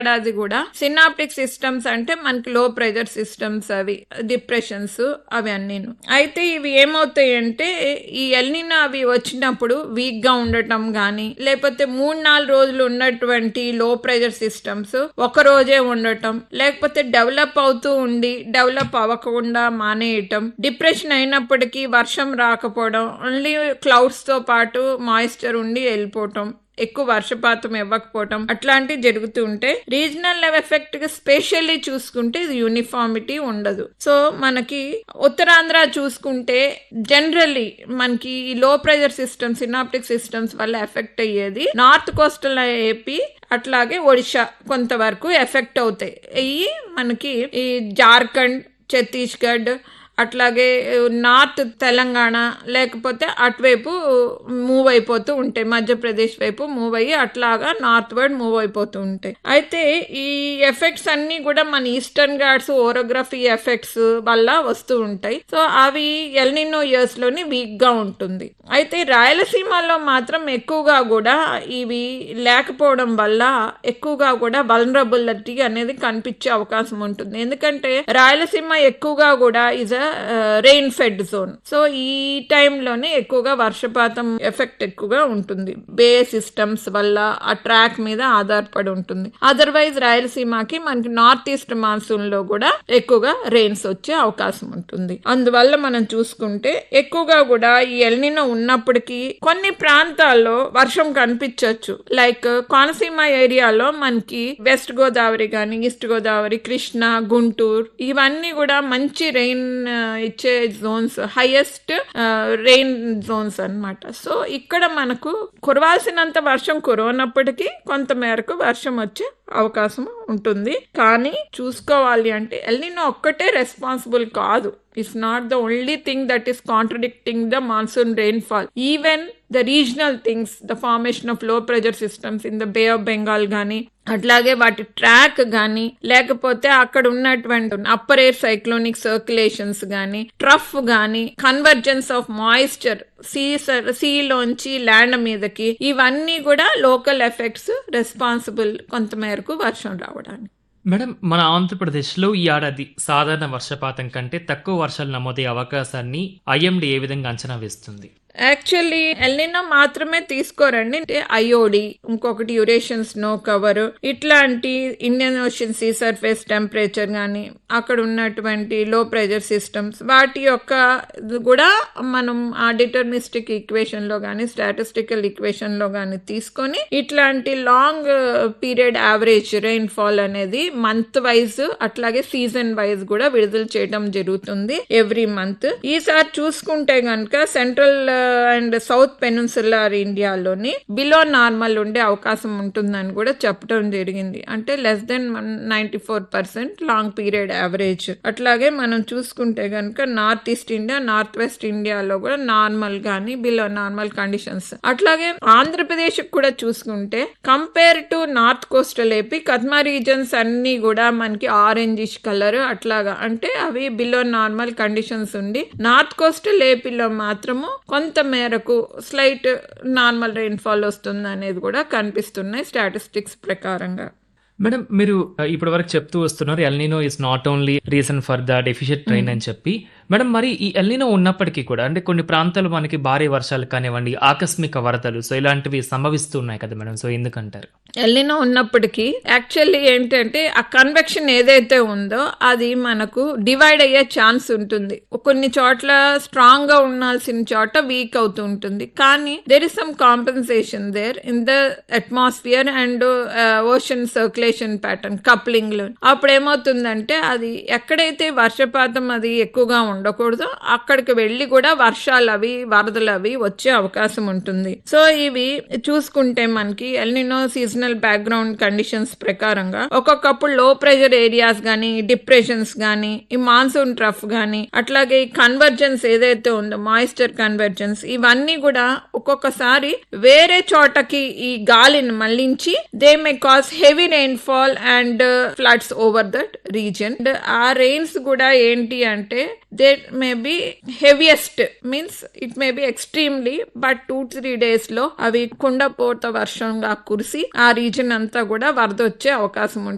ఏడాది కూడా synaptic systems అంటే మనకి లో ప్రెజర్ సిస్టమ్స్ అవి డిప్రెషన్స్ అవి అన్నీను అయితే ఇవి ఏమవుతాయి అంటే ఈ ఎల్నినా అవి వచ్చినప్పుడు వీక్ గా ఉండటం గాని లేకపోతే మూడు నాలుగు రోజులు ఉన్నటువంటి లో ప్రెజర్ సిస్టమ్స్ ఒక రోజే ఉండటం లేకపోతే డెవలప్ అవుతూ ఉండి డెవలప్ అవ్వకుండా మానేయటం డిప్రెషన్ అయినప్పటికీ వర్షం రాకపోవడం ఓన్లీ క్లౌడ్స్ తో పాటు మాయిశ్చర్ ఉండి వెళ్ళిపోవటం ఎక్కువ వర్షపాతం ఇవ్వకపోవటం అట్లాంటివి జరుగుతూ ఉంటే రీజనల్ లెవెల్ ఎఫెక్ట్ గా స్పెషల్లీ చూసుకుంటే ఇది యూనిఫామిటీ ఉండదు సో మనకి ఉత్తరాంధ్ర చూసుకుంటే జనరల్లీ మనకి ఈ low pressure systems synoptic systems వల్ల ఎఫెక్ట్ అయ్యేది నార్త్ కోస్టల్ ఏపీ అట్లాగే ఒడిషా కొంతవరకు ఎఫెక్ట్ అవుతాయి అయ్యి మనకి ఈ జార్ఖండ్ ఛత్తీస్గఢ్ అట్లాగే నార్త్ తెలంగాణ లేకపోతే అటువైపు మూవ్ అయిపోతూ ఉంటాయి మధ్యప్రదేశ్ వైపు మూవ్ అయ్యి అట్లాగా నార్త్ వర్డ్ మూవ్ అయిపోతూ ఉంటాయి అయితే ఈ ఎఫెక్ట్స్ అన్ని కూడా మన ఈస్టర్న్ ఘాట్స్ ఓరోగ్రఫీ ఎఫెక్ట్స్ వల్ల వస్తూ ఉంటాయి సో అవి ఎల్నినో ఇయర్స్ లోని వీక్ గా ఉంటుంది అయితే రాయలసీమలో మాత్రం ఎక్కువగా కూడా ఇవి లేకపోవడం వల్ల ఎక్కువగా కూడా వలనరబిలిటీ అనేది కనిపించే అవకాశం ఉంటుంది ఎందుకంటే రాయలసీమ ఎక్కువగా కూడా is a rain fed zone so ఈ టైంలోనే ఎక్కువగా వర్షపాతం ఎఫెక్ట్ ఎక్కువగా ఉంటుంది బే సిస్టమ్స్ వల్ల ఆ ట్రాక్ మీద ఆధారపడి ఉంటుంది అదర్వైజ్ రాయలసీమకి మనకి నార్త్ ఈస్ట్ మాన్సూన్ లో కూడా ఎక్కువగా రెయిన్స్ వచ్చే అవకాశం ఉంటుంది అందువల్ల మనం చూసుకుంటే ఎక్కువగా కూడా ఈ ఎల్నినో ఉన్నప్పటికీ కొన్ని ప్రాంతాల్లో వర్షం కనిపించవచ్చు లైక్ కోనసీమ ఏరియాలో మనకి వెస్ట్ గోదావరి గాని ఈస్ట్ గోదావరి కృష్ణ గుంటూరు ఇవన్నీ కూడా మంచి రెయిన్ ఇచ్చే జోన్స్ హైయెస్ట్ రెయిన్ జోన్స్ అన్నమాట సో ఇక్కడ మనకు కురవాల్సినంత వర్షం కురవనప్పటికీ కొంత మేరకు వర్షం వచ్చే అవకాశం ఉంటుంది కానీ చూసుకోవాలి అంటే ఎల్నినో ఒక్కటే రెస్పాన్సిబుల్ కాదు it's not the only thing that is contradicting the monsoon rainfall even the regional things the formation of low pressure systems in the Bay of Bengal గానీ అట్లాగే వాటి ట్రాక్ గానీ లేకపోతే అక్కడ ఉన్నటువంటి అప్పర్ ఎయిర్ సైక్లోనిక్ సర్క్యులేషన్స్ గానీ trough గానీ convergence of moisture sea సీలోంచి ల్యాండ్ మీదకి ఇవన్నీ కూడా లోకల్ ఎఫెక్ట్స్ రెస్పాన్సిబుల్ కొంతమేరకు వర్షం రావడానికి మేడం మన ఆంధ్రప్రదేశ్లో ఈ ఏడాది సాధారణ వర్షపాతం కంటే తక్కువ వర్షాలు నమోదయ్యే అవకాశాన్ని ఐఎండి ఏ విధంగా అంచనా వేస్తుంది యాక్చువల్లీ ఎల్నినో మాత్రమే తీసుకోరండి అంటే ఐఓడి ఇంకొకటి యురేషన్ స్నో కవర్ ఇట్లాంటి Indian ocean sea surface temperature కానీ అక్కడ ఉన్నటువంటి లో ప్రెజర్ సిస్టమ్స్ వాటి యొక్క కూడా మనం ఆ డిటర్మిస్టిక్ ఈక్వేషన్ లో కానీ స్టాటిస్టికల్ ఈక్వేషన్ లో కానీ తీసుకొని ఇట్లాంటి long period average rainfall అనేది మంత్ వైజ్ అట్లాగే సీజన్ వైజ్ కూడా విడుదల చేయడం జరుగుతుంది ఎవ్రీ మంత్ ఈసారి చూసుకుంటే గనక సెంట్రల్ అండ్ సౌత్ పెనున్సులార్ ఇండియాలోని బిలో నార్మల్ ఉండే అవకాశం ఉంటుందని కూడా చెప్పడం జరిగింది అంటే less than ninety four percent long period average అట్లాగే మనం చూసుకుంటే కనుక north east India north west ఇండియాలో కూడా నార్మల్ గానీ బిలో నార్మల్ కండిషన్స్ అట్లాగే ఆంధ్రప్రదేశ్ కూడా చూసుకుంటే compare to north coastal AP కద్మా రీజన్స్ అన్ని కూడా మనకి ఆరెంజిష్ కలర్ అట్లాగా అంటే అవి బిలో నార్మల్ కండిషన్స్ ఉండి నార్త్ కోస్టల్ ఏపీలో మాత్రము కొంత మేరకు స్లైట్ నార్మల్ రెయిన్ఫాల్ వస్తుంది అనేది కూడా కనిపిస్తున్నాయి స్టాటిస్టిక్స్ ప్రకారంగా మేడం మీరు ఇప్పటి వరకు చెప్తూ వస్తున్నారు El Nino is not only reason for the deficit rain అని చెప్పి మేడం మరి ఈ ఎల్నినో ఉన్నప్పటికీ కూడా అంటే కొన్ని ప్రాంతాలు మనకి భారీ వర్షాలు కానివ్వండి ఆకస్మిక వరదలు సో ఇలాంటివి సంభవిస్తున్నాయి కదా మేడం సో ఎందుకంటారు ఎల్లినో ఉన్నప్పటికీ యాక్చువల్లీ ఏంటంటే ఆ కన్వెక్షన్ ఏదైతే ఉందో అది మనకు డివైడ్ అయ్యే ఛాన్స్ ఉంటుంది కొన్ని చోట్ల స్ట్రాంగ్ గా ఉండాల్సిన చోట వీక్ అవుతూ ఉంటుంది కానీ there is some compensation there in the atmosphere and ocean circulation pattern coupling లో అప్పుడు ఏమవుతుందంటే అది ఎక్కడైతే వర్షపాతం అది ఎక్కువగా ఉండకూడదు అక్కడికి వెళ్ళి కూడా వర్షాలు అవి వరదలు అవి వచ్చే అవకాశం ఉంటుంది సో ఇవి చూసుకుంటే మనకి ఎల్నినో సీజనల్ బ్యాక్గ్రౌండ్ కండిషన్స్ ప్రకారంగా ఒక్కొక్కప్పుడు లో ప్రెషర్ ఏరియాస్ గానీ డిప్రెషన్స్ గానీ ఈ మాన్సూన్ ట్రఫ్ గానీ అట్లాగే ఈ కన్వర్జెన్స్ ఏదైతే ఉందో మాయిశ్చర్ కన్వర్జెన్స్ ఇవన్నీ కూడా ఒక్కొక్కసారి వేరే చోటకి ఈ గాలిని మళ్లించి they may cause heavy rainfall and floods over that region ఆ రెయిన్స్ కూడా ఏంటి అంటే they may be heaviest means it may be extremely but two three days లో అవి కుండపోత వర్షంగా కురిసి ఆ రీజన్ అంతా కూడా వరద వచ్చే అవకాశం ఉంటుంది